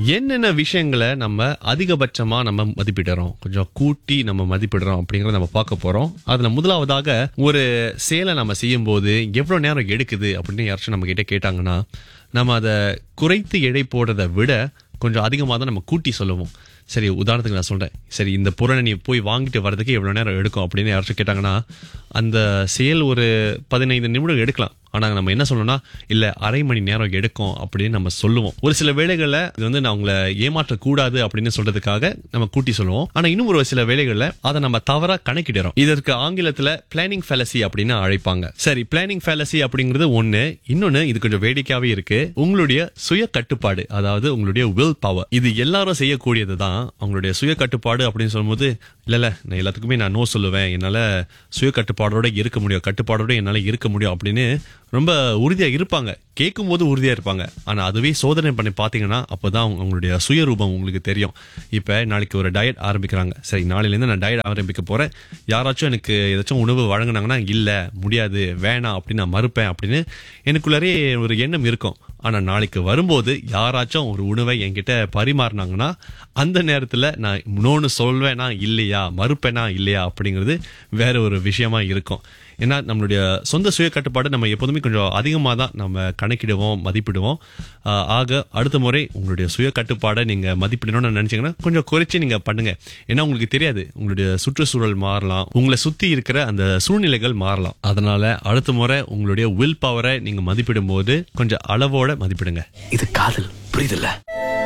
என்னென்ன விஷயங்களை நம்ம அதிகபட்சமா நம்ம மதிப்பிடுறோம் கொஞ்சம் கூட்டி நம்ம மதிப்பிடுறோம் அப்படிங்கறத நம்ம பார்க்க போறோம் அதுல முதலாவதாக ஒரு செயலை நம்ம செய்யும் போது எவ்வளவு நேரம் எடுக்குது அப்படின்னு யாராச்சும் நம்ம கிட்ட கேட்டாங்கன்னா நம்ம அதை குறைத்து எடை போடுறதை விட கொஞ்சம் அதிகமாக தான் நம்ம கூட்டி சொல்லுவோம் சரி உதாரணத்துக்கு நான் சொல்றேன் சரி இந்த பொருளை நீ போய் வாங்கிட்டு வர்றதுக்கு எவ்வளவு நேரம் எடுக்கும் அப்படின்னு யாராச்சும் கேட்டாங்கன்னா அந்த செயல் ஒரு பதினைந்து நிமிடம் எடுக்கலாம் ஆனா நம்ம என்ன சொல்லணும்னா இல்ல அரை மணி நேரம் எடுக்கும் அப்படின்னு நம்ம சொல்லுவோம் ஒரு சில வேளைகள்ல இது வந்து நான் உங்களை ஏமாற்றக்கூடாது அப்படின்னு சொல்றதுக்காக நம்ம கூட்டி சொல்லுவோம் ஆனா இன்னும் ஒரு சில வேளைகள்ல அதை நம்ம தவறா கணக்கிடுறோம் இதற்கு ஆங்கிலத்துல பிளானிங் ஃபேலசி அப்படின்னு அழைப்பாங்க சரி பிளானிங் ஃபேலசி அப்படிங்கிறது ஒண்ணு இன்னொன்னு இது கொஞ்சம் வேடிக்கையாவே இருக்கு உங்களுடைய சுய கட்டுப்பாடு அதாவது உங்களுடைய வில் பவர் இது எல்லாரும் செய்யக்கூடியது தான் அவங்களுடைய சுய கட்டுப்பாடு அப்படின்னு சொல்லும்போது இல்ல இல்ல நான் எல்லாத்துக்குமே நான் நோ சொல்லுவேன் என்னால சுய கட்டுப்பாடோட இருக்க முடியும் கட்டுப்பாடோட என்னால இருக்க முடியும் அப்படின்னு ரொம்ப உறுதியா இருப்பாங்க கேட்கும் போது உறுதியா இருப்பாங்க ஆனா அதுவே சோதனை பண்ணி பாத்தீங்கன்னா அப்பதான் அவங்க- அவங்களுடைய சுயரூபம் உங்களுக்கு தெரியும் இப்ப நாளைக்கு ஒரு டயட் ஆரம்பிக்கிறாங்க சரி நாளையில இருந்து நான் டயட் ஆரம்பிக்க போறேன் யாராச்சும் எனக்கு ஏதாச்சும் உணவு வழங்குனாங்கன்னா இல்ல முடியாது வேணாம் அப்படின்னு நான் மறுப்பேன் அப்படின்னு எனக்குள்ளாரே ஒரு எண்ணம் இருக்கும் ஆனா நாளைக்கு வரும்போது யாராச்சும் ஒரு உணவை என்கிட்ட பரிமாறினாங்கன்னா அந்த நேரத்துல நான் நோன்னு சொல்வேனா இல்லையா மறுப்பேனா இல்லையா அப்படிங்கிறது வேற ஒரு விஷயமா இருக்கும் ஏன்னா நம்மளுடைய சொந்த சுய கட்டுப்பாடு நம்ம எப்போதுமே கொஞ்சம் அதிகமாக தான் நம்ம கணக்கிடுவோம் மதிப்பிடுவோம் ஆஹ் ஆக அடுத்த முறை உங்களுடைய சுய கட்டுப்பாடை நீங்க மதிப்பிடணும்னு நினைச்சீங்கன்னா கொஞ்சம் குறைச்சி நீங்க பண்ணுங்க ஏன்னா உங்களுக்கு தெரியாது உங்களுடைய சுற்றுச்சூழல் மாறலாம் உங்களை சுத்தி இருக்கிற அந்த சூழ்நிலைகள் மாறலாம் அதனால அடுத்த முறை உங்களுடைய வில் பவரை நீங்க மதிப்பிடும் போது கொஞ்சம் அளவோட மதிப்பிடுங்க இது காதல் புரியுதுல்ல